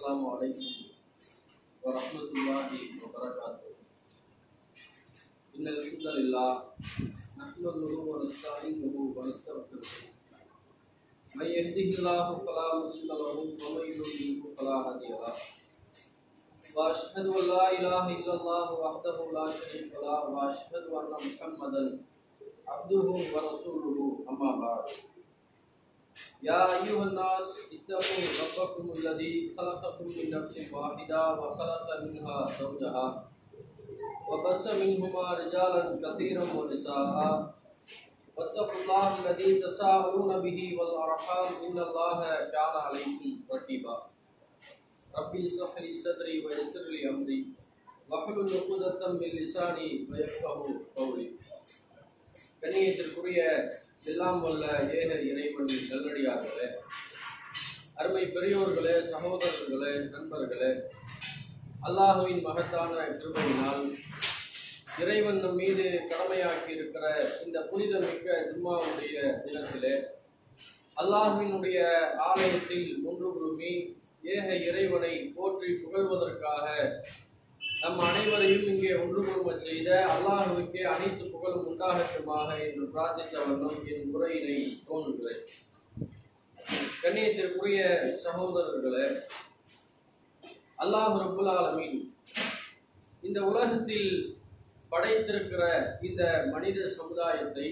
السلام عليكم ورحمة الله وبركاته إن الحمد لله نحمده ونستعينه ونستغفره من يهده الله فلا مضل له ومن يضلل فلا هادي له وأشهد أن لا إله إلا الله وحده لا شريك له وأشهد أن محمدا عبده ورسوله أما بعد يا أيها الناس اتقوا ربكم الذي خلقكم من نفس واحدة وخلق منها زوجها وبث منهما رجالا كثيرا ونساء واتقوا الله الذي تساءلون به والأرحام إن الله كان عليكم رقيبا ربي اشرح لي صدري ويسر لي أمري واحلل عقدة من لساني ويفقهوا قولي கண்ணியத்திற்குரிய எல்லாம் வல்ல ஏக இறைவனின் நல்லடியார்களே அருமை பெரியோர்களே சகோதரர்களே நண்பர்களே அல்லாஹுவின் மகத்தான கிருபையினால் இறைவன் நம் மீது கடமையாக்கி இருக்கிற இந்த புனிதமிக்க ஜும்மாவுடைய தினத்திலே அல்லாஹுவினுடைய ஆலயத்தில் ஒன்று குழுமி ஏக இறைவனை போற்றி புகழ்வதற்காக நம் அனைவரையும் இங்கே ஒன்று குழும செய்த அல்லாஹுவுக்கே அனைத்து புகழும் உண்டாகட்டுமாக என்று பிரார்த்தித்த வண்ணம் என் உரையினை தோன்றுகிறேன் கண்ணியத்திற்குரிய சகோதரர்களே அல்லாஹ் ரபுல் ஆலமீன் இந்த உலகத்தில் படைத்திருக்கிற இந்த மனித சமுதாயத்தை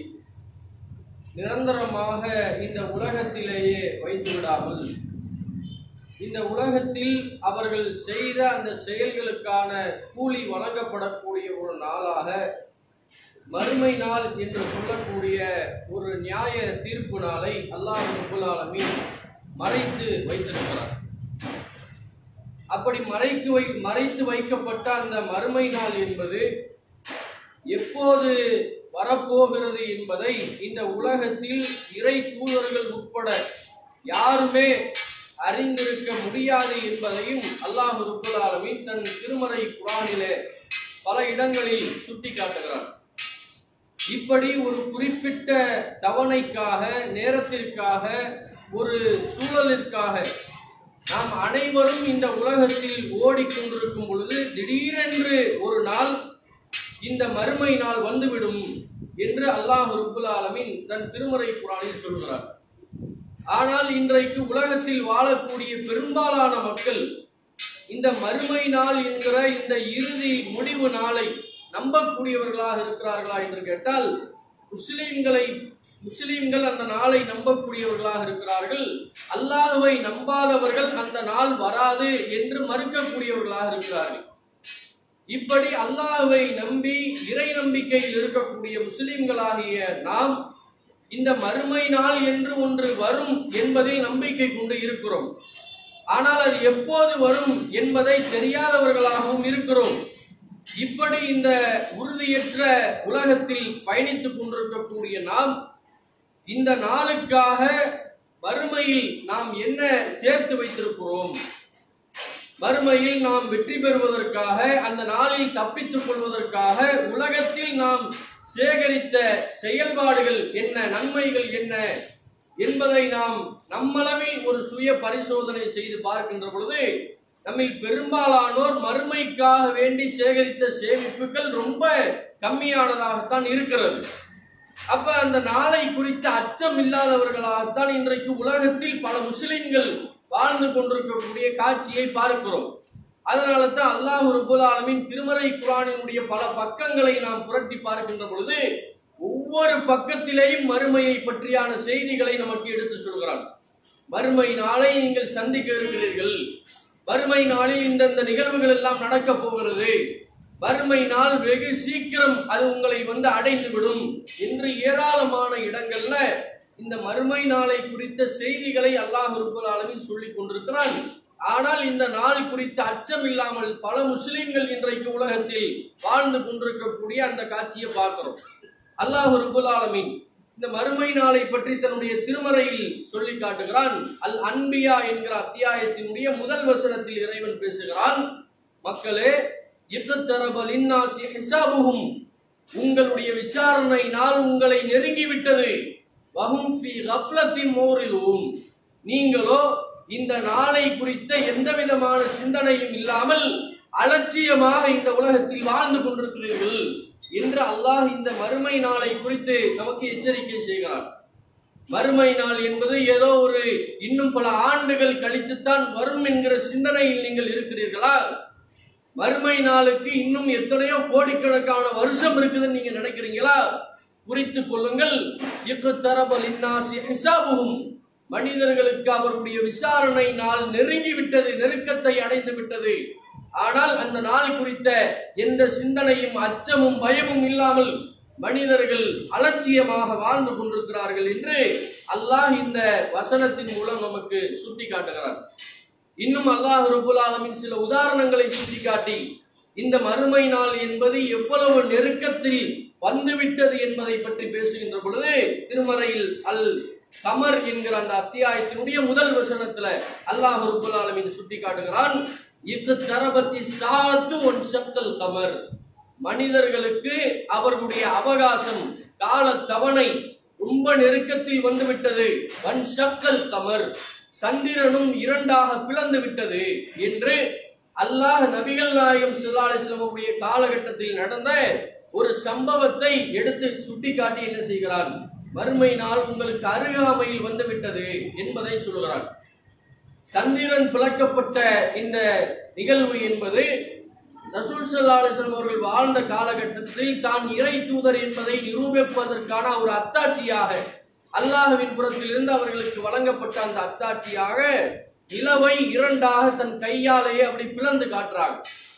நிரந்தரமாக இந்த உலகத்திலேயே வைத்து விடாமல் இந்த உலகத்தில் அவர்கள் செய்த அந்த செயல்களுக்கான கூலி வழங்கப்படக்கூடிய ஒரு நாளாக மறுமை நாள் என்று சொல்லக்கூடிய ஒரு நியாய தீர்ப்பு நாளை அல்லாஹ் ரபுல் ஆலமீன் மறைத்து வைத்திருக்கிறார் அப்படி மறைக்கு வை மறைத்து வைக்கப்பட்ட அந்த மறுமை நாள் என்பது எப்போது வரப்போகிறது என்பதை இந்த உலகத்தில் இறை தூதர்கள் உட்பட யாருமே அறிந்திருக்க முடியாது என்பதையும் அல்லாஹ் ரபுல் ஆலமீன் தன் திருமறை குரானிலே பல இடங்களில் சுட்டி காட்டுகிறார் இப்படி ஒரு குறிப்பிட்ட தவணைக்காக நேரத்திற்காக ஒரு சூழலிற்காக நாம் அனைவரும் இந்த உலகத்தில் ஓடிக்கொண்டிருக்கும் பொழுது திடீரென்று ஒரு நாள் இந்த மறுமை நாள் வந்துவிடும் என்று அல்லாஹ் ருபுல் ஆலமின் தன் திருமறை குரானில் சொல்கிறார் ஆனால் இன்றைக்கு உலகத்தில் வாழக்கூடிய பெரும்பாலான மக்கள் இந்த மறுமை நாள் என்கிற இந்த இறுதி முடிவு நாளை நம்பக்கூடியவர்களாக இருக்கிறார்களா என்று கேட்டால் முஸ்லிம்களை முஸ்லிம்கள் அந்த நாளை நம்பக்கூடியவர்களாக இருக்கிறார்கள் அல்லாஹுவை நம்பாதவர்கள் அந்த நாள் வராது என்று மறுக்கக்கூடியவர்களாக இருக்கிறார்கள் இப்படி அல்லாஹுவை நம்பி இறை நம்பிக்கையில் இருக்கக்கூடிய முஸ்லிம்களாகிய நாம் இந்த மறுமை நாள் என்று ஒன்று வரும் என்பதில் நம்பிக்கை கொண்டு இருக்கிறோம் ஆனால் அது எப்போது வரும் என்பதை தெரியாதவர்களாகவும் இருக்கிறோம் இப்படி இந்த உறுதியற்ற உலகத்தில் பயணித்துக் கொண்டிருக்கக்கூடிய நாம் இந்த நாளுக்காக வறுமையில் நாம் என்ன சேர்த்து வைத்திருக்கிறோம் வறுமையில் நாம் வெற்றி பெறுவதற்காக அந்த நாளில் தப்பித்துக் கொள்வதற்காக உலகத்தில் நாம் சேகரித்த செயல்பாடுகள் என்ன நன்மைகள் என்ன என்பதை நாம் நம்மளவில் ஒரு சுய பரிசோதனை செய்து பார்க்கின்ற பொழுது நம்மில் பெரும்பாலானோர் மறுமைக்காக வேண்டி சேகரித்த சேமிப்புகள் ரொம்ப கம்மியானதாகத்தான் இருக்கிறது அப்ப அந்த நாளை குறித்த அச்சம் இல்லாதவர்களாகத்தான் இன்றைக்கு உலகத்தில் பல முஸ்லிம்கள் வாழ்ந்து கொண்டிருக்கக்கூடிய காட்சியை பார்க்கிறோம் அதனால தான் அல்லாஹ் ரபுல் ஆலமின் திருமறை குரானினுடைய பல பக்கங்களை நாம் புரட்டி பார்க்கின்ற பொழுது ஒவ்வொரு பக்கத்திலேயும் மறுமையை பற்றியான செய்திகளை நமக்கு எடுத்து சொல்கிறான் மறுமை நாளை நீங்கள் சந்திக்க இருக்கிறீர்கள் வறுமை நாளில் இந்தந்த நிகழ்வுகள் எல்லாம் நடக்க போகிறது வறுமை நாள் வெகு சீக்கிரம் அது உங்களை வந்து அடைந்து விடும் என்று ஏராளமான இடங்கள்ல இந்த மறுமை நாளை குறித்த செய்திகளை அல்லாஹ் அளவில் சொல்லிக் கொண்டிருக்கிறான் ஆனால் இந்த நாள் குறித்த அச்சம் இல்லாமல் பல முஸ்லிம்கள் இன்றைக்கு உலகத்தில் வாழ்ந்து கொண்டிருக்கக்கூடிய அந்த காட்சியை பார்க்கிறோம் அல்லாஹ் ரபுல் ஆலமின் இந்த மறுமை நாளை பற்றி தன்னுடைய திருமறையில் சொல்லி காட்டுகிறான் அல் அன்பியா என்கிற அத்தியாயத்தினுடைய முதல் வசனத்தில் இறைவன் பேசுகிறான் மக்களே ஹிசாபுகும் உங்களுடைய விசாரணை நாள் உங்களை நெருங்கிவிட்டது வஹும் ஃபி கஃப்லத்தின் மோரிலும் நீங்களோ இந்த நாளை குறித்த எந்த விதமான சிந்தனையும் இல்லாமல் அலட்சியமாக இந்த உலகத்தில் வாழ்ந்து கொண்டிருக்கிறீர்கள் என்று அல்லாஹ் இந்த மறுமை நாளை குறித்து நமக்கு எச்சரிக்கை செய்கிறான் மறுமை நாள் என்பது ஏதோ ஒரு இன்னும் பல ஆண்டுகள் கழித்துத்தான் வரும் என்கிற சிந்தனையில் நீங்கள் இருக்கிறீர்களா மறுமை நாளுக்கு இன்னும் எத்தனையோ கோடிக்கணக்கான வருஷம் இருக்குதுன்னு நீங்க நினைக்கிறீங்களா குறித்து கொள்ளுங்கள் இக்குத்தரபல் இன்னாசி ஹிசாபுகும் மனிதர்களுக்கு அவருடைய விசாரணை நாள் நெருங்கி விட்டது நெருக்கத்தை அடைந்து விட்டது ஆனால் அந்த நாள் குறித்த எந்த சிந்தனையும் அச்சமும் பயமும் இல்லாமல் மனிதர்கள் அலட்சியமாக வாழ்ந்து கொண்டிருக்கிறார்கள் என்று அல்லாஹ் இந்த வசனத்தின் மூலம் நமக்கு சுட்டி காட்டுகிறார் இன்னும் அல்லாஹ் ரபுல் ஆலமின் சில உதாரணங்களை சுட்டிக்காட்டி இந்த மறுமை நாள் என்பது எவ்வளவு நெருக்கத்தில் வந்துவிட்டது என்பதை பற்றி பேசுகின்ற பொழுது திருமறையில் அல் கமர் என்கிற அந்த அத்தியாயத்தினுடைய முதல் வசனத்துல அல்லாஹ் ரபுல் ஆலமின் சுட்டி காட்டுகிறான் இக்கு தரபத்தி சாத்து ஒன் சக்கல் கமர் மனிதர்களுக்கு அவர்களுடைய அவகாசம் கால தவணை ரொம்ப நெருக்கத்தில் வந்துவிட்டது வன் சக்கல் கமர் சந்திரனும் இரண்டாக பிளந்து விட்டது என்று அல்லாஹ் நபிகள் நாயகம் ஸல்லல்லாஹு அலைஹி வஸல்லமுடைய காலகட்டத்தில் நடந்த ஒரு சம்பவத்தை எடுத்து சுட்டிக்காட்டி என்ன செய்கிறான் மறுமை நாள் உங்களுக்கு அருகாமையில் வந்துவிட்டது என்பதை சொல்கிறான் சந்திரன் பிளக்கப்பட்ட இந்த நிகழ்வு என்பது ரசூல் ஸல்லல்லாஹு அலைஹி வஸல்லம் அவர்கள் வாழ்ந்த காலகட்டத்தில் தான் இறை தூதர் என்பதை நிரூபிப்பதற்கான ஒரு அத்தாட்சியாக அல்லாஹ்வின் புறத்திலிருந்து அவர்களுக்கு வழங்கப்பட்ட அந்த அத்தாட்சியாக நிலவை இரண்டாக தன் கையாலேயே அப்படி பிளந்து காட்டுறாங்க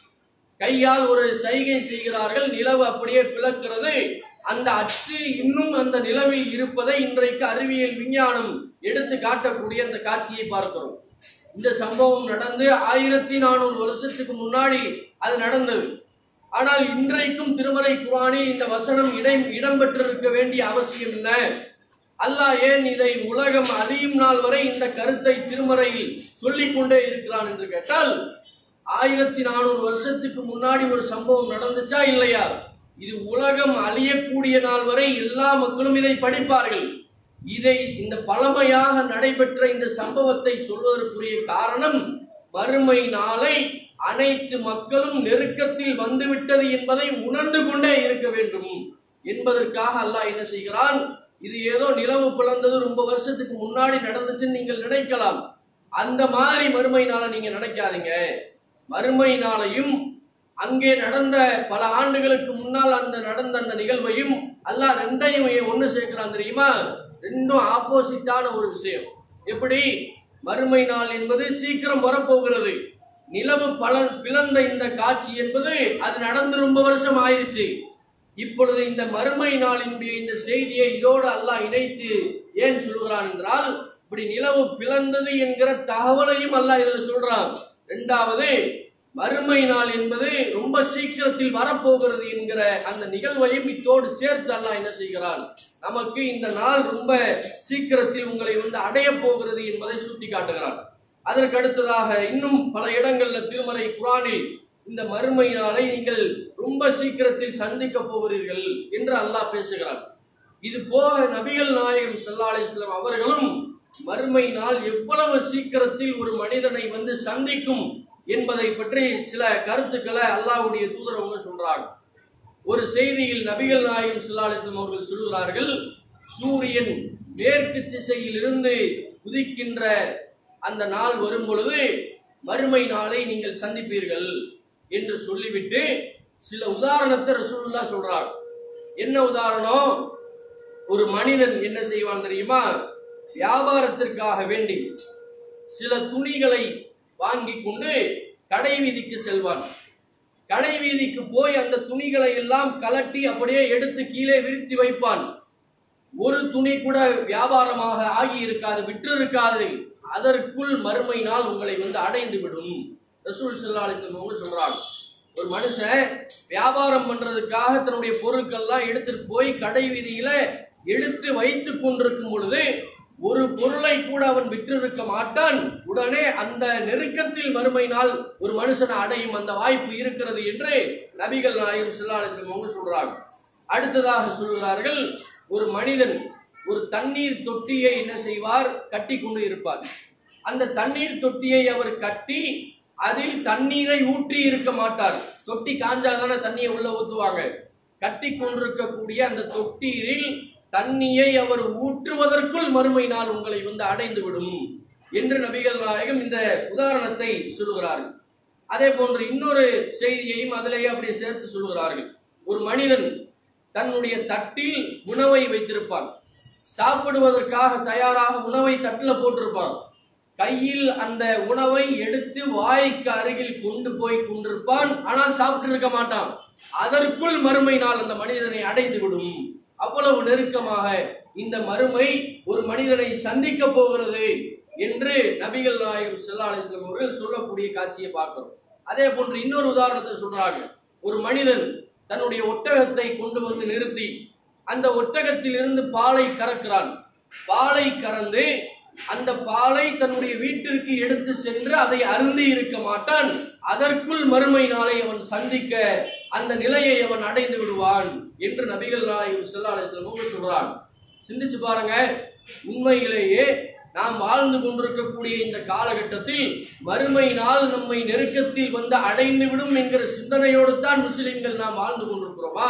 கையால் ஒரு சைகை செய்கிறார்கள் நிலவு அப்படியே பிளக்கிறது அந்த அச்சு இன்னும் அந்த நிலவில் இருப்பதை இன்றைக்கு அறிவியல் விஞ்ஞானம் எடுத்து காட்டக்கூடிய அந்த காட்சியை பார்க்கிறோம் இந்த சம்பவம் நடந்து ஆயிரத்தி நானூறு வருஷத்துக்கு முன்னாடி அது நடந்தது ஆனால் இன்றைக்கும் திருமறை குரானில் இந்த வசனம் இடம் இடம்பெற்றிருக்க வேண்டிய அவசியம் என்ன அல்லாஹ் ஏன் இதை உலகம் அழியும் நாள் வரை இந்த கருத்தை திருமறையில் சொல்லிக் கொண்டே இருக்கிறான் என்று கேட்டால் ஆயிரத்தி நானூறு வருஷத்துக்கு முன்னாடி ஒரு சம்பவம் நடந்துச்சா இல்லையா இது உலகம் அழியக்கூடிய நாள் வரை எல்லா மக்களும் இதை படிப்பார்கள் இதை இந்த பழமையாக நடைபெற்ற இந்த சம்பவத்தை சொல்வதற்குரிய காரணம் மறுமை நாளை அனைத்து மக்களும் நெருக்கத்தில் வந்துவிட்டது என்பதை உணர்ந்து கொண்டே இருக்க வேண்டும் என்பதற்காக அல்லாஹ் என்ன செய்கிறான் இது ஏதோ நிலவு பிளந்தது ரொம்ப வருஷத்துக்கு முன்னாடி நடந்துச்சுன்னு நீங்கள் நினைக்கலாம் அந்த மாதிரி மறுமை நாளை நீங்க நினைக்காதீங்க மறுமை நாளையும் அங்கே நடந்த பல ஆண்டுகளுக்கு முன்னால் அந்த நடந்த அந்த நிகழ்வையும் அல்லாஹ் ரெண்டையும் ஏன் ஒண்ணு சேர்க்கிறான் தெரியுமா ரெண்டும் ஆப்போசிட்டான ஒரு விஷயம் எப்படி மறுமை நாள் என்பது சீக்கிரம் வரப்போகிறது நிலவு பல பிளந்த இந்த காட்சி என்பது அது நடந்து ரொம்ப வருஷம் ஆயிடுச்சு இப்பொழுது இந்த மறுமை நாளினுடைய இந்த செய்தியை இதோடு அல்லாஹ் இணைத்து ஏன் சொல்கிறான் என்றால் இப்படி நிலவு பிளந்தது என்கிற தகவலையும் அல்லாஹ் இதுல சொல்றான் ரெண்டாவது மறுமை நாள் என்பது ரொம்ப சீக்கிரத்தில் வரப்போகிறது என்கிற அந்த நிகழ்வையும் இத்தோடு சேர்த்து அல்லாஹ் என்ன செய்கிறான் நமக்கு இந்த நாள் ரொம்ப சீக்கிரத்தில் உங்களை வந்து அடைய போகிறது என்பதை சுட்டி காட்டுகிறான் அதற்கு அடுத்ததாக இன்னும் பல இடங்கள்ல திருமறை குரானில் இந்த மறுமை நாளை நீங்கள் ரொம்ப சீக்கிரத்தில் சந்திக்க போகிறீர்கள் என்று அல்லாஹ் பேசுகிறான் இது போக நபிகள் நாயகம் ஸல்லல்லாஹு அலைஹி வஸல்லம் அவர்களும் மறுமை நாள் எவ்வளவு சீக்கிரத்தில் ஒரு மனிதனை வந்து சந்திக்கும் என்பதை பற்றி சில கருத்துக்களை அல்லாஹ்வுடைய தூதர் அவங்க சொல்றாங்க ஒரு செய்தியில் நபிகள் நாயகம் ஸல்லல்லாஹு அலைஹி வஸல்லம் அவர்கள் சொல்கிறார்கள் சூரியன் மேற்கு திசையில் இருந்து உதிக்கின்ற அந்த நாள் வரும் பொழுது மறுமை நாளை நீங்கள் சந்திப்பீர்கள் என்று சொல்லிவிட்டு சில உதாரணத்தை ரசூலுல்லா சொல்றார் என்ன உதாரணம் ஒரு மனிதன் என்ன செய்வான் தெரியுமா வியாபாரத்திற்காக வேண்டி சில துணிகளை வாங்கி கொண்டு கடை வீதிக்கு செல்வான் கடை வீதிக்கு போய் அந்த துணிகளை எல்லாம் கலட்டி அப்படியே எடுத்து கீழே விரித்து வைப்பான் ஒரு துணி கூட வியாபாரமாக ஆகி இருக்காது விற்று இருக்காது அதற்குள் மறுமை நாள் உங்களை வந்து அடைந்து விடும் ரசூல் ஸல்லல்லாஹு அலைஹி வஸல்லம் அவங்க சொல்றாங்க ஒரு மனுஷன் வியாபாரம் பண்றதுக்காக தன்னுடைய பொருட்கள்லாம் எடுத்துட்டு போய் கடை வீதியில எடுத்து வைத்து கொண்டிருக்கும் பொழுது ஒரு பொருளை கூட அவன் விற்றிருக்க மாட்டான் உடனே அந்த நெருக்கத்தில் மறுமை நாள் ஒரு மனுஷனை அடையும் அந்த வாய்ப்பு இருக்கிறது என்று நபிகள் நாயகம் ஸல்லல்லாஹு அலைஹி வஸல்லம் அவங்க சொல்றாங்க அடுத்ததாக சொல்கிறார்கள் ஒரு மனிதன் ஒரு தண்ணீர் தொட்டியை என்ன செய்வார் கட்டி கொண்டு இருப்பார் அந்த தண்ணீர் தொட்டியை அவர் கட்டி அதில் தண்ணீரை ஊற்றி இருக்க மாட்டார் தொட்டி காஞ்சாதானே தண்ணியை உள்ள ஊத்துவாங்க கட்டி கொண்டிருக்கக்கூடிய அந்த தொட்டீரில் தண்ணியை அவர் ஊற்றுவதற்குள் மறுமை நாள் உங்களை வந்து அடைந்து விடும் என்று நபிகள் நாயகம் இந்த உதாரணத்தை சொல்லுகிறார்கள் அதே போன்று இன்னொரு செய்தியையும் அதிலேயே அப்படி சேர்த்து சொல்லுகிறார்கள் ஒரு மனிதன் தன்னுடைய தட்டில் உணவை வைத்திருப்பான் சாப்பிடுவதற்காக தயாராக உணவை தட்டில் போட்டிருப்பான் கையில் அந்த உணவை எடுத்து வாய்க்கு அருகில் கொண்டு போய் கொண்டிருப்பான் ஆனால் சாப்பிட்டு இருக்க மாட்டான் அதற்குள் மறுமை நாள் அந்த மனிதனை அடைந்து விடும் அவ்வளவு நெருக்கமாக இந்த மறுமை ஒரு மனிதனை சந்திக்க போகிறது என்று நபிகள் நாயகம் ஸல்லல்லாஹு அலைஹி வஸல்லம் அவர்கள் சொல்லக்கூடிய காட்சியை பார்க்கிறோம் அதே போன்று இன்னொரு உதாரணத்தை சொல்றாங்க ஒரு மனிதன் தன்னுடைய ஒட்டகத்தை கொண்டு வந்து நிறுத்தி அந்த ஒட்டகத்தில் இருந்து பாலை கறக்கிறான் பாலை கறந்து அந்த பாலை தன்னுடைய வீட்டிற்கு எடுத்து சென்று அதை அருந்தி இருக்க மாட்டான் அதற்குள் மறுமை நாளை அவன் சந்திக்க அந்த நிலையை அவன் அடைந்து விடுவான் என்று நபிகள் நாயகம் ஸல்லல்லாஹு அலைஹி வஸல்லம் அவங்க சொல்றான் சிந்திச்சு பாருங்க உண்மையிலேயே நாம் வாழ்ந்து கொண்டிருக்கக்கூடிய இந்த காலகட்டத்தில் மறுமை நாள் நம்மை நெருக்கத்தில் வந்து அடைந்து விடும் என்கிற சிந்தனையோடு தான் முஸ்லிம்கள் நாம் வாழ்ந்து கொண்டிருக்கிறோமா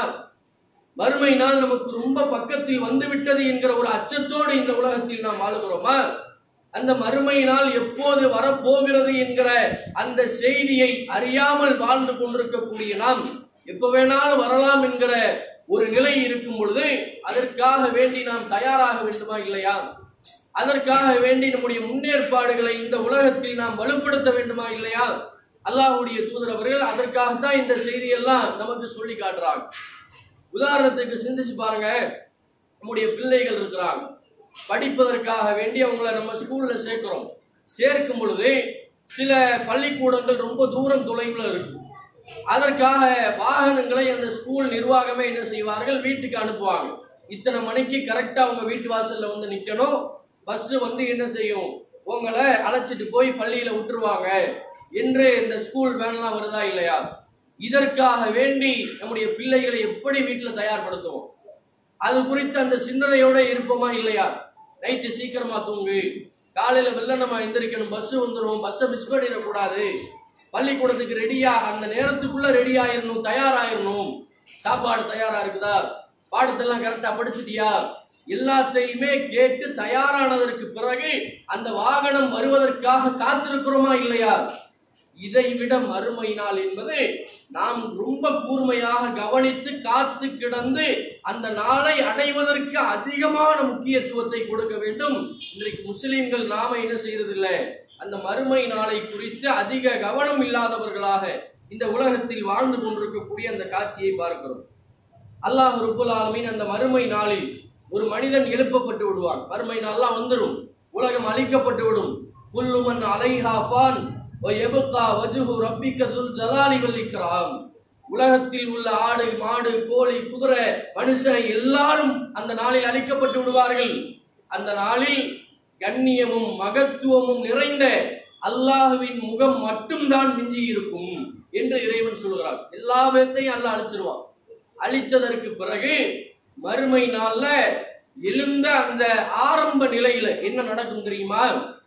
மறுமை நாள் நமக்கு ரொம்ப பக்கத்தில் வந்து விட்டது என்கிற ஒரு அச்சத்தோடு இந்த உலகத்தில் நாம் வாழ்கிறோமா அந்த மறுமை நாள் எப்போது வரப்போகிறது என்கிற அந்த செய்தியை அறியாமல் வாழ்ந்து கொண்டிருக்கக்கூடிய நாம் எப்ப வேணாலும் வரலாம் என்கிற ஒரு நிலை இருக்கும் பொழுது அதற்காக வேண்டி நாம் தயாராக வேண்டுமா இல்லையா அதற்காக வேண்டி நம்முடைய முன்னேற்பாடுகளை இந்த உலகத்தில் நாம் வலுப்படுத்த வேண்டுமா இல்லையா அல்லாஹ்வுடைய தூதர் அவர்கள் அதற்காகத்தான் இந்த செய்தியெல்லாம் நமக்கு சொல்லி காட்டுறாங்க உதாரணத்துக்கு சிந்திச்சு பாருங்க நம்முடைய பிள்ளைகள் இருக்கிறாங்க படிப்பதற்காக வேண்டி அவங்கள நம்ம ஸ்கூல்ல சேர்க்கிறோம் சேர்க்கும் பொழுது சில பள்ளிக்கூடங்கள் ரொம்ப தூரம் தொலைவில் இருக்கு அதற்காக வாகனங்களை அந்த ஸ்கூல் நிர்வாகமே என்ன செய்வார்கள் வீட்டுக்கு அனுப்புவாங்க இத்தனை மணிக்கு கரெக்டா அவங்க வீட்டு வாசல்ல வந்து நிக்கணும் பஸ் வந்து என்ன செய்யும் உங்களை அழைச்சிட்டு போய் பள்ளியில விட்டுருவாங்க என்று இந்த ஸ்கூல் வேன்லாம் வருதா இல்லையா இதற்காக வேண்டி நம்முடைய பிள்ளைகளை எப்படி வீட்டில் தயார்படுத்துவோம் அது குறித்து அந்த சிந்தனையோட இருப்போமா இல்லையா நைட்டு சீக்கிரமா தூங்கு காலையில வெள்ளனமா எந்திரிக்கணும் பஸ் வந்துடும் பஸ்ஸை மிஸ் பண்ணிடக்கூடாது பள்ளிக்கூடத்துக்கு ரெடியா அந்த நேரத்துக்குள்ள ரெடி ஆயிரணும் தயாராயிரணும் சாப்பாடு தயாரா இருக்குதா பாடத்தெல்லாம் கரெக்டா படிச்சிட்டியா எல்லாத்தையுமே கேட்டு தயாரானதற்கு பிறகு அந்த வாகனம் வருவதற்காக காத்திருக்கிறோமா இல்லையா இதை விட மறுமை நாள் என்பது நாம் ரொம்ப கூர்மையாக கவனித்து காத்து கிடந்து அந்த நாளை அடைவதற்கு அதிகமான முக்கியத்துவத்தை கொடுக்க வேண்டும் இன்றைக்கு முஸ்லிம்கள் நாம என்ன செய்யறதில்லை அந்த மறுமை நாளை குறித்து அதிக கவனம் இல்லாதவர்களாக இந்த உலகத்தில் வாழ்ந்து கொண்டிருக்கக்கூடிய அந்த காட்சியை பார்க்கிறோம் அல்லாஹ் ரப்புல் ஆலமீன் அந்த மறுமை நாளில் ஒரு மனிதன் எழுப்பப்பட்டு விடுவான் மறுமை நாள்லாம் வந்துடும் உலகம் அழிக்கப்பட்டு விடும் குல்லுமன் அலைஹா ஃபான் வயபுகா வஜுஹு ரப்பிக்க துல் ஜலாலி வல் இக்ராம் உலகத்தில் உள்ள ஆடு மாடு கோழி குதிரை மனுஷன் எல்லாரும் அந்த நாளில் அழிக்கப்பட்டு விடுவார்கள் அந்த நாளில் கண்ணியமும் மகத்துவமும் நிறைந்த அல்லாஹுவின் முகம் மட்டும்தான் மிஞ்சி இருக்கும் என்று இறைவன் சொல்கிறார் எல்லா பேர்த்தையும் அல்லாஹ் அழிச்சிருவான் அழித்ததற்கு பிறகு மறுமை நாள்ல எழுந்த அந்த ஆரம்ப நிலையில என்ன நடக்கும் தெரியுமா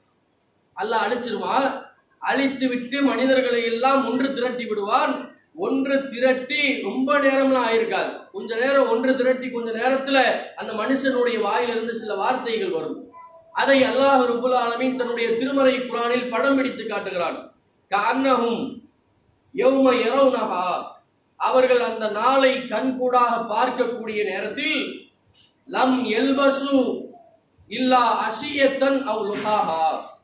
அல்லாஹ் அழிச்சிருவான் அழித்து விட்டு மனிதர்களை எல்லாம் ஒன்று திரட்டி விடுவான் ஒன்று திரட்டி ரொம்ப நேரம்லாம் ஆயிருக்காது கொஞ்ச நேரம் ஒன்று திரட்டி கொஞ்ச நேரத்துல அந்த மனுஷனுடைய வாயிலிருந்து சில வார்த்தைகள் வரும் அதை அல்லாஹ் ரப்புல் ஆலமீன் தன்னுடைய திருமறை குரானில் படம் பிடித்து காட்டுகிறான் கஅன்னஹும் யௌம யரவுனஹா அவர்கள் அந்த நாளை கண்கூடாக பார்க்கக்கூடிய நேரத்தில் லம் எல்பசு இல்லா அஷியத்தன் அவ் லுஹாஹா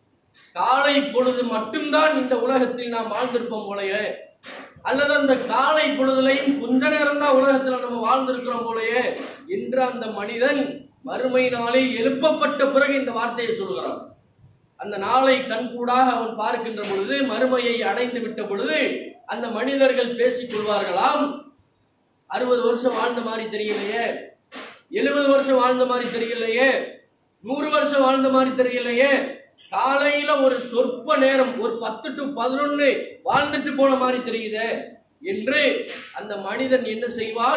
காலை பொழுது மட்டும்தான் இந்த உலகத்தில் நாம் வாழ்ந்திருப்போம் போலயே அல்லது அந்த காலை பொழுதுலையும் கொஞ்ச நேரம் தான் உலகத்துல நம்ம வாழ்ந்திருக்கிறோம் போலயே என்று அந்த மனிதன் மறுமை நாளில் எழுப்பப்பட்ட பிறகு இந்த வார்த்தையை சொல்கிறான் அந்த நாளை கண்கூடாக அவன் பார்க்கின்ற பொழுது மறுமையை அடைந்து விட்ட பொழுது அந்த மனிதர்கள் பேசிக் கொள்வார்களாம் அறுபது வருஷம் வாழ்ந்த மாதிரி தெரியலையே எழுபது வருஷம் வாழ்ந்த மாதிரி தெரியலையே நூறு வருஷம் வாழ்ந்த மாதிரி தெரியலையே காலையில ஒரு சொற்ப நேரம் ஒரு பத்து டு பதினொன்னு வாழ்ந்துட்டு போன மாதிரி தெரியுதே என்று அந்த மனிதன் என்ன செய்வான்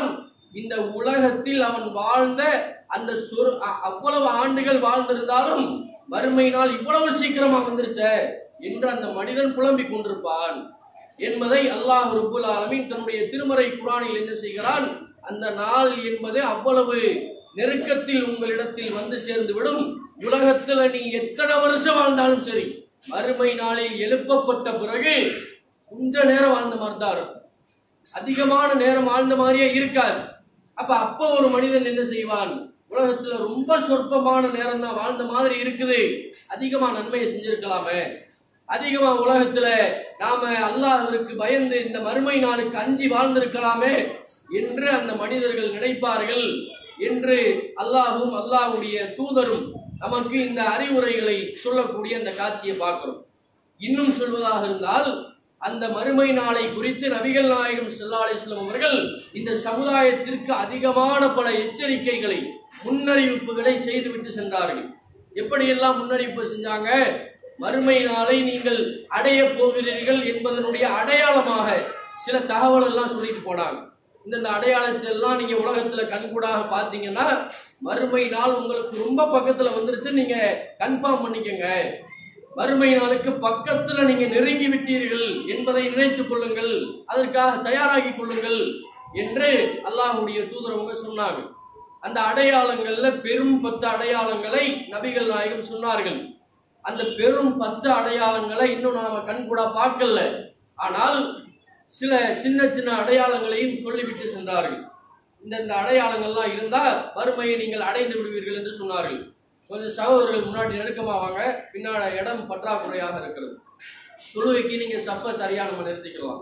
இந்த உலகத்தில் அவன் வாழ்ந்த அந்த சொரு அ- அவ்வளவு ஆண்டுகள் வாழ்ந்திருந்தாலும் வறுமை நாள் இவ்வளவு சீக்கிரமா வந்துருச்சே என்று அந்த மனிதன் புலம்பிக் கொண்டிருப்பான் என்பதை அல்லாஹ் ரப்புல் ஆலமீன் தன்னுடைய திருமறை குரானில் என்ன செய்கிறான் அந்த நாள் என்பது அவ்வளவு நெருக்கத்தில் உங்களிடத்தில் வந்து சேர்ந்து விடும் உலகத்துல நீ எத்தனை வருஷம் வாழ்ந்தாலும் சரி மறுமை நாளில் எழுப்பப்பட்ட பிறகு கொஞ்ச நேரம் வாழ்ந்த மாதிரி தான் இருக்கும் அதிகமான நேரம் வாழ்ந்த மாதிரியே இருக்காது அப்ப அப்ப ஒரு மனிதன் என்ன செய்வான் உலகத்துல ரொம்ப சொற்பமான நேரம் தான் வாழ்ந்த மாதிரி இருக்குது அதிகமா நன்மையை செஞ்சிருக்கலாமே அதிகமா உலகத்துல நாம அல்லாஹ்விற்கு பயந்து இந்த மறுமை நாளுக்கு அஞ்சி வாழ்ந்திருக்கலாமே என்று அந்த மனிதர்கள் நினைப்பார்கள் என்று அல்லாஹ்வும் அல்லாஹ்வுடைய தூதரும் நமக்கு இந்த அறிவுரைகளை சொல்லக்கூடிய அந்த காட்சியை பார்க்கிறோம் இன்னும் சொல்வதாக இருந்தால் அந்த மறுமை நாளை குறித்து நபிகள் நாயகம் ஸல்லல்லாஹு அலைஹி வஸல்லம் அவர்கள் இந்த சமுதாயத்திற்கு அதிகமான பல எச்சரிக்கைகளை முன்னறிவிப்புகளை செய்துவிட்டு சென்றார்கள் எப்படியெல்லாம் முன்னறிவிப்பு செஞ்சாங்க மறுமை நாளை நீங்கள் அடைய போகிறீர்கள் என்பதனுடைய அடையாளமாக சில தகவல் எல்லாம் சொல்லிட்டு போனாங்க இந்தந்த அடையாளத்தை எல்லாம் நீங்க உலகத்துல கண்கூடாக பார்த்தீங்கன்னா மறுமை நாள் உங்களுக்கு ரொம்ப பக்கத்துல வந்துருச்சு நீங்க கன்ஃபார்ம் பண்ணிக்கங்க மறுமை நாளுக்கு பக்கத்துல நீங்க நெருங்கி விட்டீர்கள் என்பதை நினைத்துக் கொள்ளுங்கள் அதற்காக தயாராகி கொள்ளுங்கள் என்று அல்லாஹ்வுடைய தூதரவங்க சொன்னாங்க அந்த அடையாளங்கள்ல பெரும் பத்து அடையாளங்களை நபிகள் நாயகம் சொன்னார்கள் அந்த பெரும் பத்து அடையாளங்களை இன்னும் நாம கண்கூடா பார்க்கல ஆனால் சில சின்ன சின்ன அடையாளங்களையும் சொல்லிவிட்டு சென்றார்கள் இந்த இந்த அடையாளங்கள்லாம் இருந்தா வறுமையை நீங்கள் அடைந்து விடுவீர்கள் என்று சொன்னார்கள் கொஞ்சம் சகோதரர்கள் முன்னாடி நெருக்கமா வாங்க பின்னாடி இடம் பற்றாக்குறையாக இருக்கிறது தொழுகைக்கு நீங்க சப்ப சரியா நம்ம நிறுத்திக்கலாம்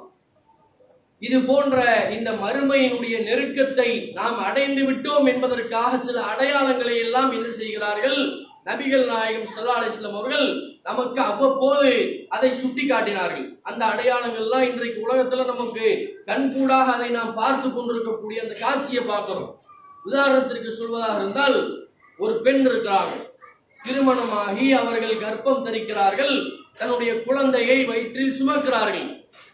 இது போன்ற இந்த மறுமையினுடைய நெருக்கத்தை நாம் அடைந்து விட்டோம் என்பதற்காக சில அடையாளங்களை எல்லாம் என்ன செய்கிறார்கள் நபிகள் நாயகம் ஸல்லல்லாஹு அலைஹி வஸல்லம் அவர்கள் நமக்கு அவ்வப்போது அதை சுட்டி காட்டினார்கள் அந்த அடையாளங்கள்லாம் இன்றைக்கு உலகத்துல நமக்கு கண்கூடாக அதை நாம் பார்த்து கொண்டிருக்கக்கூடிய அந்த காட்சியை பார்க்கிறோம் உதாரணத்திற்கு சொல்வதாக இருந்தால் ஒரு பெண் இருக்கிறாங்க திருமணமாகி அவர்கள் கர்ப்பம் தரிக்கிறார்கள் தன்னுடைய குழந்தையை வயிற்றில் சுமக்கிறார்கள்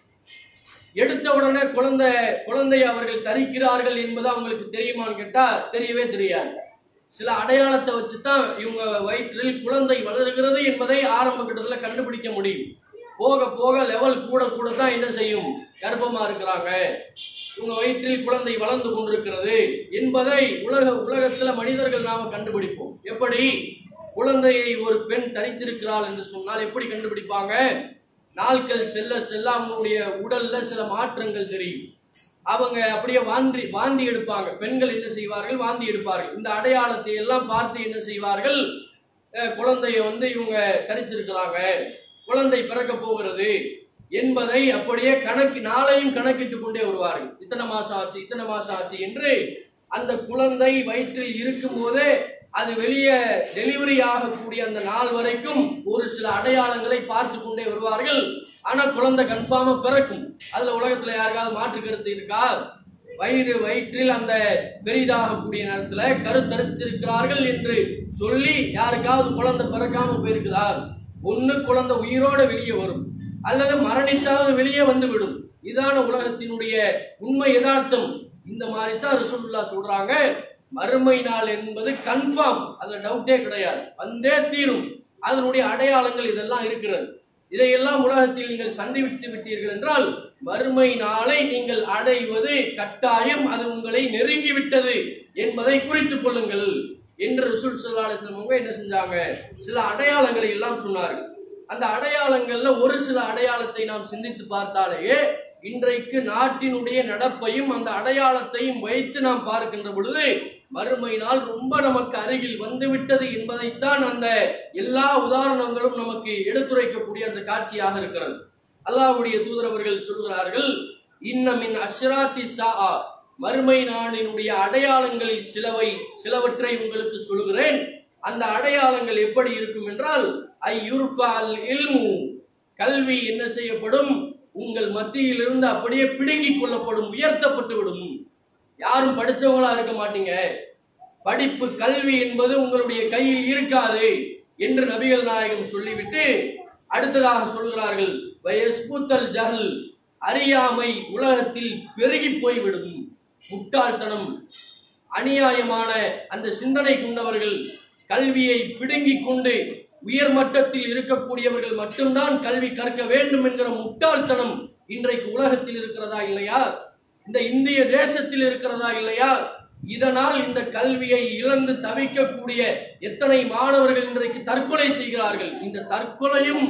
எடுத்த உடனே குழந்தை குழந்தையை அவர்கள் தரிக்கிறார்கள் என்பது அவங்களுக்கு தெரியுமான்னு கேட்டா தெரியவே தெரியாது சில அடையாளத்தை வச்சு தான் இவங்க வயிற்றில் குழந்தை வளருகிறது என்பதை ஆரம்ப கட்டத்துல கண்டுபிடிக்க முடியும் போக போக லெவல் கூட கூட தான் என்ன செய்யும் கர்ப்பமா இருக்கிறாங்க இவங்க வயிற்றில் குழந்தை வளர்ந்து கொண்டிருக்கிறது என்பதை உலக உலகத்துல மனிதர்கள் நாம கண்டுபிடிப்போம் எப்படி குழந்தையை ஒரு பெண் தரித்திருக்கிறாள் என்று சொன்னால் எப்படி கண்டுபிடிப்பாங்க நாட்கள் செல்ல செல்ல அவங்களுடைய உடல்ல சில மாற்றங்கள் தெரியும் அவங்க அப்படியே வாந்தி வாந்தி எடுப்பாங்க பெண்கள் என்ன செய்வார்கள் வாந்தி எடுப்பார்கள் இந்த அடையாளத்தை எல்லாம் பார்த்து என்ன செய்வார்கள் அஹ், குழந்தைய வந்து இவங்க தரிச்சிருக்கிறாங்க குழந்தை பிறக்க போகிறது என்பதை அப்படியே கணக்கு நாளையும் கணக்கிட்டு கொண்டே வருவார்கள் இத்தனை மாசம் ஆச்சு இத்தனை மாசம் ஆச்சு என்று அந்த குழந்தை வயிற்றில் இருக்கும் போதே அது வெளியே டெலிவரி ஆகக்கூடிய அந்த நாள் வரைக்கும் ஒரு சில அடையாளங்களை பார்த்து கொண்டே வருவார்கள் ஆனா குழந்தை கன்ஃபார்மா பிறக்கும் அதுல உலகத்துல யாருக்காவது மாற்று கருத்து இருக்கா வயிறு வயிற்றில் அந்த பெரிதாகக்கூடிய நேரத்துல கருத்தறுத்திருக்கிறார்கள் என்று சொல்லி யாருக்காவது குழந்தை பிறக்காம போயிருக்குதா ஒண்ணு குழந்தை உயிரோட வெளியே வரும் அல்லது மரணித்தாவது வெளியே வந்து விடும் இதான உலகத்தினுடைய உண்மை யதார்த்தம் இந்த மாதிரி தான் ரசூலுல்லா சொல்றாங்க மறுமை நாள் என்பது கன்ஃபார்ம் அதுல டவுட்டே கிடையாது வந்தே தீரும் அதனுடைய அடையாளங்கள் இதெல்லாம் இருக்கிறது இதையெல்லாம் உலகத்தில் நீங்கள் சந்திவிட்டு விட்டீர்கள் என்றால் மறுமை நாளை நீங்கள் அடைவது கட்டாயம் அது உங்களை நெருங்கி விட்டது என்பதை குறித்துக் கொள்ளுங்கள் என்று ரசூல் ஸல்லல்லாஹு அலைஹி வஸல்லம் அவங்க என்ன செஞ்சாங்க சில அடையாளங்களை எல்லாம் சொன்னார்கள் அந்த அடையாளங்கள்ல ஒரு சில அடையாளத்தை நாம் சிந்தித்து பார்த்தாலேயே இன்றைக்கு நாட்டினுடைய நடப்பையும் அந்த அடையாளத்தையும் வைத்து நாம் பார்க்கின்ற பொழுது மறுமை நாள் ரொம்ப நமக்கு அருகில் வந்துவிட்டது என்பதைத்தான் அந்த எல்லா உதாரணங்களும் நமக்கு எடுத்துரைக்கக்கூடிய அந்த காட்சியாக இருக்கிறது அல்லாஹ்வுடைய தூதரவர்கள் சொல்கிறார்கள் இன்னமின் அஷ்ராத்தி சா மறுமை நாளினுடைய அடையாளங்களில் சிலவை சிலவற்றை உங்களுக்கு சொல்கிறேன் அந்த அடையாளங்கள் எப்படி இருக்கும் என்றால் ஐ யுர்ஃபால் இல்மு கல்வி என்ன செய்யப்படும் உங்கள் மத்தியிலிருந்து அப்படியே பிடுங்கிக் கொள்ளப்படும் உயர்த்தப்பட்டு விடும் யாரும் படிச்சவங்களா இருக்க மாட்டீங்க படிப்பு கல்வி என்பது உங்களுடைய கையில் இருக்காது என்று நபிகள் நாயகம் சொல்லிவிட்டு அடுத்ததாக சொல்கிறார்கள் வயஸ்புத்தல் ஜஹல் அறியாமை உலகத்தில் பெருகி போய்விடும் முட்டாள்தனம் அநியாயமான அந்த சிந்தனை கொண்டவர்கள் கல்வியை பிடுங்கிக் கொண்டு உயர் மட்டத்தில் இருக்கக்கூடியவர்கள் மட்டும்தான் கல்வி கற்க வேண்டும் என்கிற முட்டாள்தனம் இன்றைக்கு உலகத்தில் இருக்கிறதா இல்லையா இந்த இந்திய தேசத்தில் இருக்கிறதா இல்லையா இதனால் இந்த கல்வியை இழந்து தவிக்கக்கூடிய எத்தனை மாணவர்கள் இன்றைக்கு தற்கொலை செய்கிறார்கள் இந்த தற்கொலையும்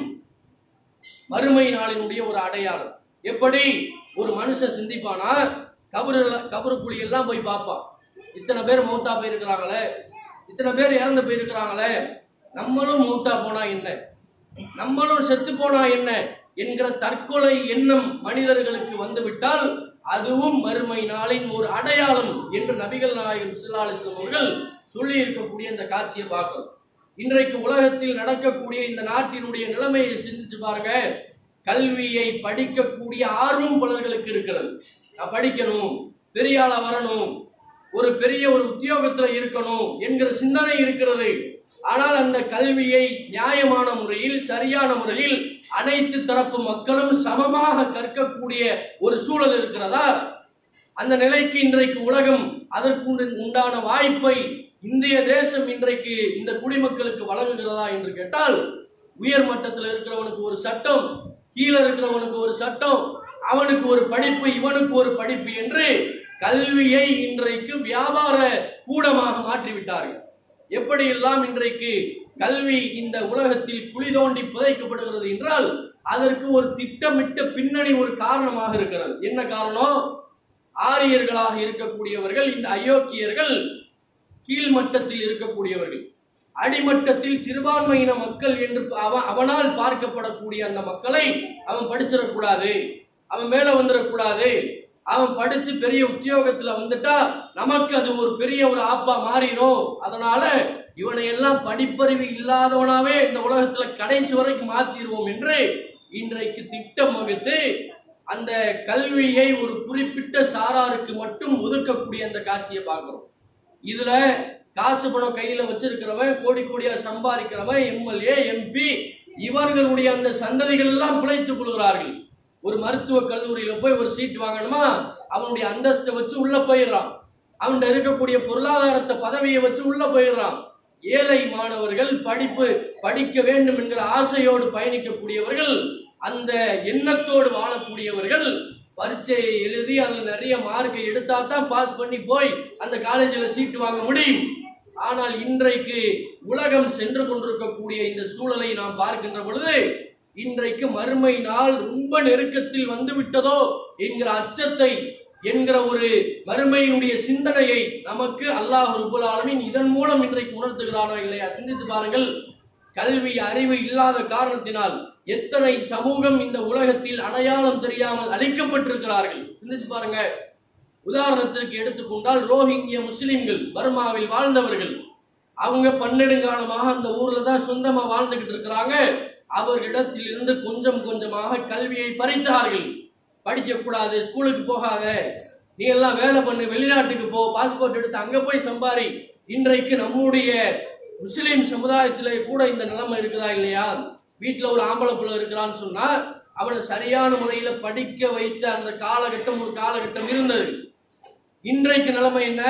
மறுமை நாளினுடைய ஒரு அடையாளம் எப்படி ஒரு மனுஷன் சிந்திப்பானா கபரு கபருக்குழி எல்லாம் போய் பார்ப்பான் இத்தனை பேர் மௌத்தா போயிருக்கிறாங்களே இத்தனை பேர் இறந்து போயிருக்கிறாங்களே நம்மளும் மௌத்தா போனா என்ன நம்மளும் செத்து போனா என்ன என்கிற தற்கொலை எண்ணம் மனிதர்களுக்கு வந்துவிட்டால் அதுவும் மறுமை நாளின் ஒரு அடையாளம் என்று நபிகள் நாயகம் ஸல்லல்லாஹு அலைஹி வஸல்லம் அவர்கள் சொல்லி இருக்கக்கூடிய இந்த காட்சியை பார்க்கிறோம் இன்றைக்கு உலகத்தில் நடக்கக்கூடிய இந்த நாட்டினுடைய நிலைமையை சிந்திச்சு பாருங்க கல்வியை படிக்கக்கூடிய ஆர்வம் பலர்களுக்கு இருக்கிறது நான் படிக்கணும் பெரிய ஆளா வரணும் ஒரு பெரிய ஒரு உத்தியோகத்துல இருக்கணும் என்கிற சிந்தனை இருக்கிறது ஆனால் அந்த கல்வியை நியாயமான முறையில் சரியான முறையில் அனைத்து தரப்பு மக்களும் சமமாக கற்கக்கூடிய ஒரு சூழல் இருக்கிறதா அந்த நிலைக்கு இன்றைக்கு உலகம் அதற்கு உண்டு- உண்டான வாய்ப்பை இந்திய தேசம் இன்றைக்கு இந்த குடிமக்களுக்கு வழங்குகிறதா என்று கேட்டால் உயர் மட்டத்தில் இருக்கிறவனுக்கு ஒரு சட்டம் கீழே இருக்கிறவனுக்கு ஒரு சட்டம் அவனுக்கு ஒரு படிப்பு இவனுக்கு ஒரு படிப்பு என்று கல்வியை இன்றைக்கு வியாபார கூடமாக மாற்றிவிட்டார்கள் எப்படியெல்லாம் இன்றைக்கு கல்வி இந்த உலகத்தில் குழி தோண்டி புதைக்கப்படுகிறது என்றால் அதற்கு ஒரு திட்டமிட்ட பின்னணி ஒரு காரணமாக இருக்கிறது என்ன காரணம் ஆரியர்களாக இருக்கக்கூடியவர்கள் இந்த அயோக்கியர்கள் கீழ்மட்டத்தில் இருக்கக்கூடியவர்கள் அடிமட்டத்தில் சிறுபான்மையின மக்கள் என்று அவன் அவனால் பார்க்கப்படக்கூடிய அந்த மக்களை அவன் படிச்சிடக்கூடாது அவன் மேல வந்துடக்கூடாது அவன் படிச்சு பெரிய உத்தியோகத்துல வந்துட்டா நமக்கு அது ஒரு பெரிய ஒரு ஆப்பா மாறிடும் அதனால இவனை எல்லாம் படிப்பறிவு இல்லாதவனாவே இந்த உலகத்துல கடைசி வரைக்கும் மாத்திடுவோம் என்று இன்றைக்கு திட்டம் வகுத்து அந்த கல்வியை ஒரு குறிப்பிட்ட சாராருக்கு மட்டும் ஒதுக்கக்கூடிய அந்த காட்சியை பார்க்கிறோம் இதுல காசு பணம் கையில வச்சிருக்கிறவன் கோடி கோடியா சம்பாதிக்கிறவன் எம்எல்ஏ எம்பி இவர்களுடைய அந்த சந்ததிகள் எல்லாம் பிழைத்துக் கொள்கிறார்கள் ஒரு மருத்துவ கல்லூரியில போய் ஒரு சீட் வாங்கணுமா அவனுடைய அந்தஸ்தை வச்சு உள்ள போயிடுறான் அவன்கிட்ட இருக்கக்கூடிய பொருளாதாரத்தை பதவியை வச்சு உள்ள போயிடுறான் ஏழை மாணவர்கள் படிப்பு படிக்க வேண்டும் என்கிற ஆசையோடு பயணிக்கக்கூடியவர்கள் அந்த எண்ணத்தோடு வாழக்கூடியவர்கள் பரீட்சையை எழுதி அதில் நிறைய மார்க்கை எடுத்தா தான் பாஸ் பண்ணி போய் அந்த காலேஜில் சீட்டு வாங்க முடியும் ஆனால் இன்றைக்கு உலகம் சென்று கொண்டிருக்கக்கூடிய இந்த சூழலை நாம் பார்க்கின்ற பொழுது இன்றைக்கு மறுமை நாள் ரொம்ப நெருக்கத்தில் வந்து விட்டதோ என்கிற அச்சத்தை என்கிற ஒரு மறுமையினுடைய சிந்தனையை நமக்கு அல்லாஹ் ரபுல் ஆலமீன் இதன் மூலம் இன்றைக்கு உணர்த்துகிறானா இல்லையா சிந்தித்து பாருங்கள் கல்வி அறிவு இல்லாத காரணத்தினால் எத்தனை சமூகம் இந்த உலகத்தில் அடையாளம் தெரியாமல் அழிக்கப்பட்டிருக்கிறார்கள் சிந்திச்சு பாருங்க உதாரணத்திற்கு எடுத்துக்கொண்டால் ரோஹிங்கிய முஸ்லிம்கள் பர்மாவில் வாழ்ந்தவர்கள் அவங்க பன்னெடுங்காலமாக அந்த ஊர்ல தான் சொந்தமா வாழ்ந்துகிட்டு இருக்கிறாங்க அவர்களிடத்திலிருந்து கொஞ்சம் கொஞ்சமாக கல்வியை பறித்தார்கள் படிக்க கூடாது ஸ்கூலுக்கு போகாத நீ எல்லாம் வேலை பண்ணு வெளிநாட்டுக்கு போ பாஸ்போர்ட் எடுத்து அங்க போய் சம்பாரி இன்றைக்கு நம்முடைய முஸ்லிம் சமுதாயத்திலே கூட இந்த நிலைமை இருக்குதா இல்லையா வீட்டுல ஒரு ஆம்பளை பிள்ளை இருக்கிறான்னு சொன்னா அவனை சரியான முறையில படிக்க வைத்த அந்த காலகட்டம் ஒரு காலகட்டம் இருந்தது இன்றைக்கு நிலைமை என்ன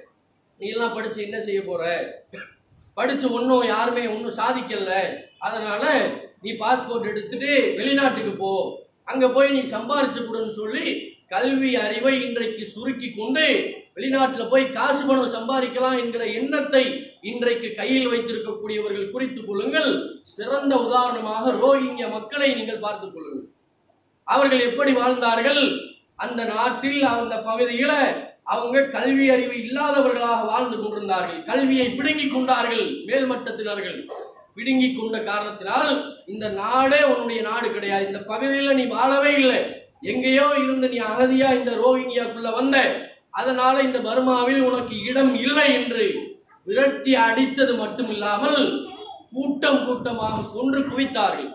நீ எல்லாம் படிச்சு என்ன செய்ய போற படிச்சு ஒன்றும் யாருமே ஒன்றும் சாதிக்கல அதனால நீ பாஸ்போர்ட் எடுத்துட்டு வெளிநாட்டுக்கு போ அங்க போய் நீ சம்பாரிச்சு கொடுன்னு சொல்லி கல்வி அறிவை இன்றைக்கு சுருக்கி கொண்டு வெளிநாட்டுல போய் காசு பணம் சம்பாதிக்கலாம் என்கிற எண்ணத்தை இன்றைக்கு கையில் வைத்திருக்கக்கூடியவர்கள் குறித்துக் கொள்ளுங்கள் சிறந்த உதாரணமாக ரோஹிங்கிய மக்களை நீங்கள் பார்த்துக் கொள்ளுங்கள் அவர்கள் எப்படி வாழ்ந்தார்கள் அந்த நாட்டில் அந்த பகுதியில அவங்க கல்வி அறிவு இல்லாதவர்களாக வாழ்ந்து கொண்டிருந்தார்கள் கல்வியை பிடுங்கிக் கொண்டார்கள் மேல்மட்டத்தினர்கள் பிடுங்கிக் கொண்ட காரணத்தினால் இந்த நாடே உன்னுடைய நாடு கிடையாது இந்த பகுதியில நீ வாழவே இல்லை எங்கேயோ இருந்து நீ அகதியா இந்த ரோஹிங்கியாக்குள்ள வந்த அதனால இந்த பர்மாவில் உனக்கு இடம் இல்லை என்று விரட்டி அடித்தது மட்டுமில்லாமல் கூட்டம் கூட்டமாக கொன்று குவித்தார்கள்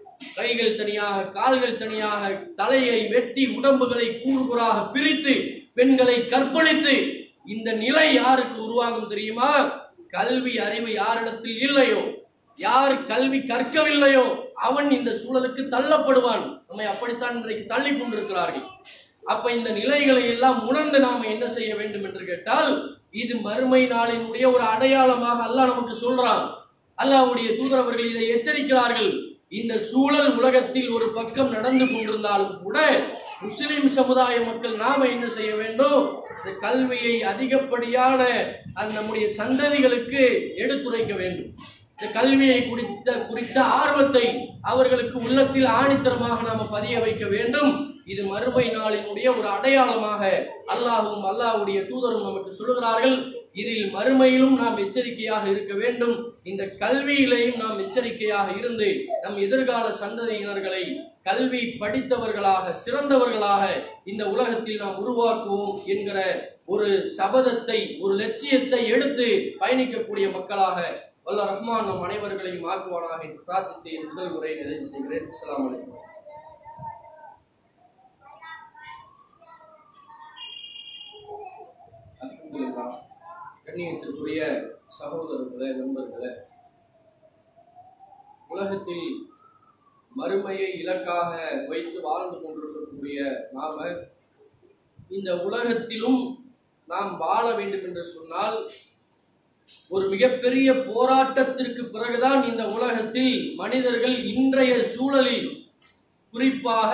கைகள் தனியாக கால்கள் தனியாக தலையை வெட்டி உடம்புகளை கூறுகுறாக பிரித்து பெண்களை கற்பழித்து இந்த நிலை யாருக்கு உருவாகும் தெரியுமா கல்வி அறிவு யாரிடத்தில் இல்லையோ யார் கல்வி கற்கவில்லையோ அவன் இந்த சூழலுக்கு தள்ளப்படுவான் நம்மை அப்படித்தான் இன்றைக்கு தள்ளி கொண்டிருக்கிறார்கள் அப்ப இந்த நிலைகளை எல்லாம் உணர்ந்து நாம என்ன செய்ய வேண்டும் என்று கேட்டால் இது மறுமை நாளினுடைய ஒரு அடையாளமாக அல்லாஹ் நமக்கு சொல்றான் அல்லாஹ்வுடைய தூதர் அவர்கள் இதை எச்சரிக்கிறார்கள் இந்த சூழல் உலகத்தில் ஒரு பக்கம் நடந்து கொண்டிருந்தாலும் கூட முஸ்லிம் சமுதாய மக்கள் நாம என்ன செய்ய வேண்டும் இந்த கல்வியை அதிகப்படியான அந்த நம்முடைய சந்ததிகளுக்கு எடுத்துரைக்க வேண்டும் இந்த கல்வியை குறித்த குறித்த ஆர்வத்தை அவர்களுக்கு உள்ளத்தில் ஆணித்தரமாக நாம பதிய வைக்க வேண்டும் இது மறுமை நாளினுடைய ஒரு அடையாளமாக அல்லாஹும் அல்லாஹ்வுடைய தூதரும் நமக்கு சொல்லுகிறார்கள் இதில் மறுமையிலும் நாம் எச்சரிக்கையாக இருக்க வேண்டும் இந்த கல்வியிலேயும் நாம் எச்சரிக்கையாக இருந்து நம் எதிர்கால சந்ததியினர்களை கல்வி படித்தவர்களாக சிறந்தவர்களாக இந்த உலகத்தில் நாம் உருவாக்குவோம் என்கிற ஒரு சபதத்தை ஒரு லட்சியத்தை எடுத்து பயணிக்கக்கூடிய மக்களாக வல்ல ரஹ்மான் நம் அனைவர்களையும் ஆக்குவானாக என்று பிரார்த்தித்து என் முதல் உரை நிறைவு செய்கிறேன் அஸ்ஸலாமு அலைக்கும் அல்ஹம்துலில்லாஹ். கண்ணியத்திற்குரிய சகோதரர்களே நண்பர்களே உலகத்தில் மறுமையை இலக்காக வைத்து வாழ்ந்து கொண்டிருக்கக்கூடிய நாம இந்த உலகத்திலும் நாம் வாழ வேண்டும் என்று சொன்னால் ஒரு மிகப்பெரிய போராட்டத்திற்கு பிறகுதான் இந்த உலகத்தில் மனிதர்கள் இன்றைய சூழலில் குறிப்பாக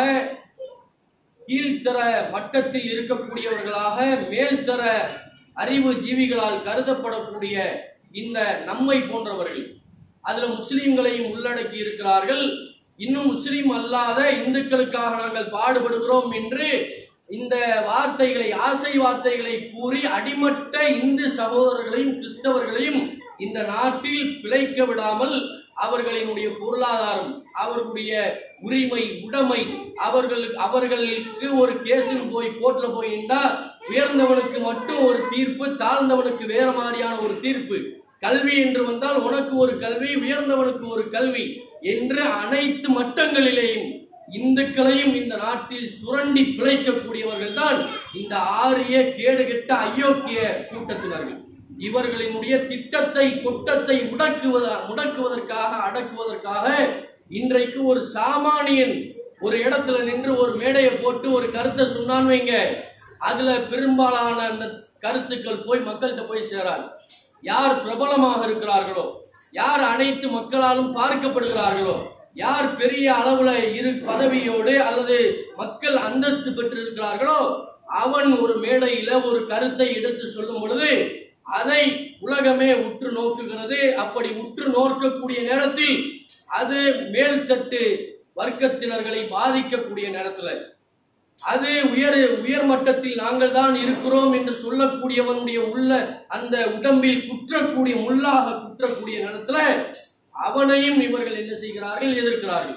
கீழ்த்தர மட்டத்தில் இருக்கக்கூடியவர்களாக மேல்தர அறிவு ஜீவிகளால் கருதப்படக்கூடிய இந்த நம்மை போன்றவர்கள் அதுல முஸ்லிம்களையும் உள்ளடக்கி இருக்கிறார்கள் இன்னும் முஸ்லிம் அல்லாத இந்துக்களுக்காக நாங்கள் பாடுபடுகிறோம் என்று இந்த வார்த்தைகளை ஆசை வார்த்தைகளை கூறி அடிமட்ட இந்து சகோதரர்களையும் கிறிஸ்தவர்களையும் இந்த நாட்டில் பிழைக்க விடாமல் அவர்களினுடைய பொருளாதாரம் அவர்களுடைய உரிமை உடைமை அவர்கள் அவர்களுக்கு ஒரு கேஸில் போய் கோர்ட்ல போய் நின்றா உயர்ந்தவனுக்கு மட்டும் ஒரு தீர்ப்பு தாழ்ந்தவனுக்கு வேற மாதிரியான ஒரு தீர்ப்பு கல்வி என்று வந்தால் உனக்கு ஒரு கல்வி உயர்ந்தவனுக்கு ஒரு கல்வி என்று அனைத்து மட்டங்களிலேயும் இந்துக்களையும் இந்த நாட்டில் சுரண்டி பிழைக்கக்கூடியவர்கள் தான் இந்த ஆரிய கேடுகெட்ட அயோக்கிய கூட்டத்தினர்கள் இவர்களினுடைய திட்டத்தை கொட்டத்தை முடக்குவத முடக்குவதற்காக அடக்குவதற்காக இன்றைக்கு ஒரு சாமானியன் ஒரு இடத்துல நின்று ஒரு மேடையை போட்டு ஒரு கருத்தை சொன்னான்னு வைங்க அதுல பெரும்பாலான அந்த கருத்துக்கள் போய் மக்கள்கிட்ட போய் சேராது யார் பிரபலமாக இருக்கிறார்களோ யார் அனைத்து மக்களாலும் பார்க்கப்படுகிறார்களோ யார் பெரிய அளவுல இரு பதவியோடு அல்லது மக்கள் அந்தஸ்து பெற்றிருக்கிறார்களோ அவன் ஒரு மேடையில ஒரு கருத்தை எடுத்து சொல்லும் பொழுது அதை உலகமே உற்று நோக்குகிறது அப்படி உற்று நோக்கக்கூடிய நேரத்தில் அது மேல்தட்டு வர்க்கத்தினர்களை பாதிக்கக்கூடிய நேரத்துல அது உயர் உயர் மட்டத்தில் நாங்கள் தான் இருக்கிறோம் என்று சொல்லக்கூடியவனுடைய உள்ள அந்த உடம்பில் குற்றக்கூடிய முள்ளாக குற்றக்கூடிய நேரத்துல அவனையும் இவர்கள் என்ன செய்கிறார்கள் எதிர்க்கிறார்கள்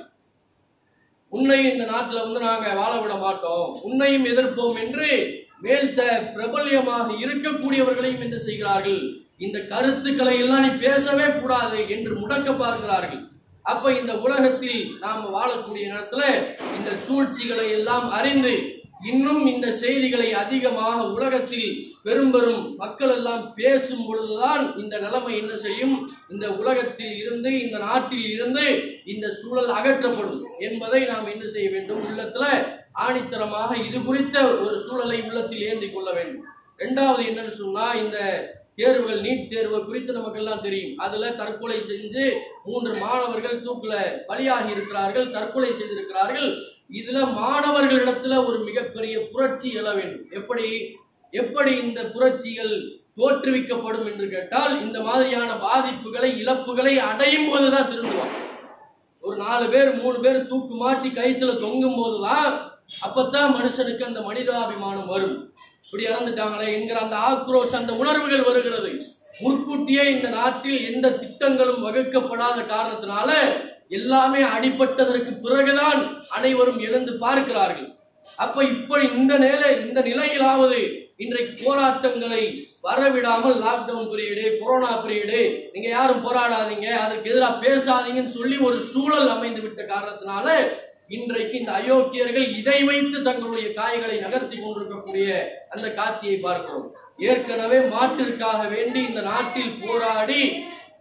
உன்னையும் இந்த நாட்டில் வந்து நாங்க வாழ விட மாட்டோம் உன்னையும் எதிர்ப்போம் என்று மேல்த பிரபல்யமாக இருக்கக்கூடியவர்களையும் என்ன செய்கிறார்கள் இந்த கருத்துக்களை எல்லாம் நீ பேசவே கூடாது என்று முடக்க பார்க்கிறார்கள் அப்ப இந்த உலகத்தில் நாம் வாழக்கூடிய நேரத்துல இந்த சூழ்ச்சிகளை எல்லாம் அறிந்து இன்னும் இந்த செய்திகளை அதிகமாக உலகத்தில் பெரும் பெரும் மக்கள் எல்லாம் பேசும் பொழுதுதான் இந்த நிலைமை என்ன செய்யும் இந்த உலகத்தில் இருந்து இந்த நாட்டில் இருந்து இந்த சூழல் அகற்றப்படும் என்பதை நாம் என்ன செய்ய வேண்டும் உள்ளத்துல ஆணித்தரமாக இது குறித்த ஒரு சூழலை உள்ளத்தில் ஏந்தி கொள்ள வேண்டும் இரண்டாவது என்னன்னு சொன்னா இந்த தேர்வுகள் நீட் தேர்வு குறித்து நமக்கெல்லாம் தெரியும் அதுல தற்கொலை செஞ்சு மூன்று மாணவர்கள் தூக்குல பலியாகி இருக்கிறார்கள் தற்கொலை செய்திருக்கிறார்கள் இதுல மாணவர்களிடத்துல ஒரு மிகப்பெரிய புரட்சி எழ வேண்டும் எப்படி எப்படி இந்த புரட்சிகள் தோற்றுவிக்கப்படும் என்று கேட்டால் இந்த மாதிரியான பாதிப்புகளை இழப்புகளை அடையும் போதுதான் திருந்துவான் ஒரு நாலு பேர் மூணு பேர் தூக்கு மாட்டி கயித்துல தொங்கும் போதுதான் அப்பதான் மனுஷனுக்கு அந்த மனிதாபிமானம் வரும் இப்படி இறந்துட்டாங்களே என்கிற அந்த ஆக்ரோஷம் அந்த உணர்வுகள் வருகிறது முன்கூட்டியே இந்த நாட்டில் எந்த திட்டங்களும் வகுக்கப்படாத காரணத்தினால எல்லாமே அடிபட்டதற்கு பிறகுதான் அனைவரும் எழுந்து பார்க்கிறார்கள் அப்ப இப்படி இந்த நிலை இந்த நிலையிலாவது இன்றைக்கு போராட்டங்களை வரவிடாமல் லாக்டவுன் பீரியடு கொரோனா பீரியடு நீங்க யாரும் போராடாதீங்க அதற்கு எதிராக பேசாதீங்கன்னு சொல்லி ஒரு சூழல் அமைந்து விட்ட காரணத்தினால இன்றைக்கு இந்த அயோக்கியர்கள் இதை வைத்து தங்களுடைய காய்களை நகர்த்தி கொண்டிருக்கக்கூடிய அந்த காட்சியை பார்க்கிறோம் ஏற்கனவே மாட்டிற்காக வேண்டி இந்த நாட்டில் போராடி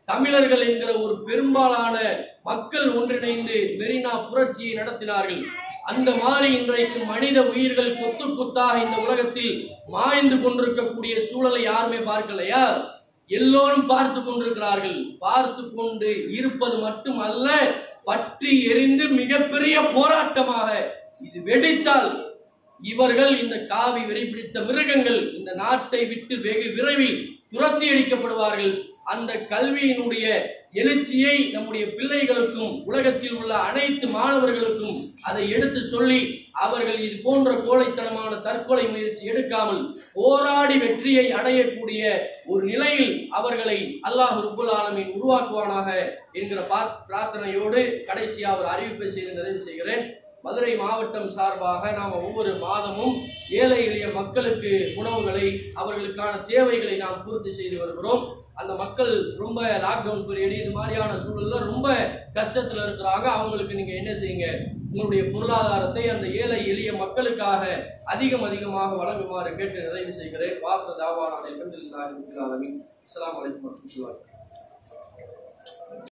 தமிழர்கள் என்கிற ஒரு பெரும்பாலான மக்கள் ஒன்றிணைந்து மெரினா புரட்சியை நடத்தினார்கள் அந்த மாதிரி இன்றைக்கு மனித உயிர்கள் கொத்து கொத்தாக இந்த உலகத்தில் மாய்ந்து கொண்டிருக்கக்கூடிய சூழலை யாருமே பார்க்கலையா எல்லோரும் பார்த்து கொண்டிருக்கிறார்கள் பார்த்து கொண்டு இருப்பது மட்டுமல்ல பற்றி எரிந்து மிகப்பெரிய போராட்டமாக இது வெடித்தால் இவர்கள் இந்த காவி விரை பிடித்த மிருகங்கள் இந்த நாட்டை விட்டு வெகு விரைவில் துரத்தி அடிக்கப்படுவார்கள் அந்த கல்வியினுடைய எழுச்சியை நம்முடைய பிள்ளைகளுக்கும் உலகத்தில் உள்ள அனைத்து மாணவர்களுக்கும் அதை எடுத்து சொல்லி அவர்கள் இது போன்ற கோழைத்தனமான தற்கொலை முயற்சி எடுக்காமல் போராடி வெற்றியை அடையக்கூடிய ஒரு நிலையில் அவர்களை அல்லாஹ் ரப்புல் ஆலமீன் உருவாக்குவானாக என்கிற பார்- பிரார்த்தனையோடு கடைசியாக ஒரு அறிவிப்பை செய்து நிறைவு செய்கிறேன் மதுரை மாவட்டம் சார்பாக நாம் ஒவ்வொரு மாதமும் ஏழை எளிய மக்களுக்கு உணவுகளை அவர்களுக்கான தேவைகளை நாம் பூர்த்தி செய்து வருகிறோம் அந்த மக்கள் ரொம்ப லாக்டவுன் பீரியட் இது மாதிரியான சூழல்ல ரொம்ப கஷ்டத்தில் இருக்கிறாங்க அவங்களுக்கு நீங்க என்ன செய்யுங்க உங்களுடைய பொருளாதாரத்தை அந்த ஏழை எளிய மக்களுக்காக அதிகம் அதிகமாக வழங்குமாறு கேட்டு நிறைவு செய்கிறேன் வாக்கு தாவான அனைவரும் அஸ்ஸலாமு அலைக்கும் வரஹ்மத்துல்லாஹி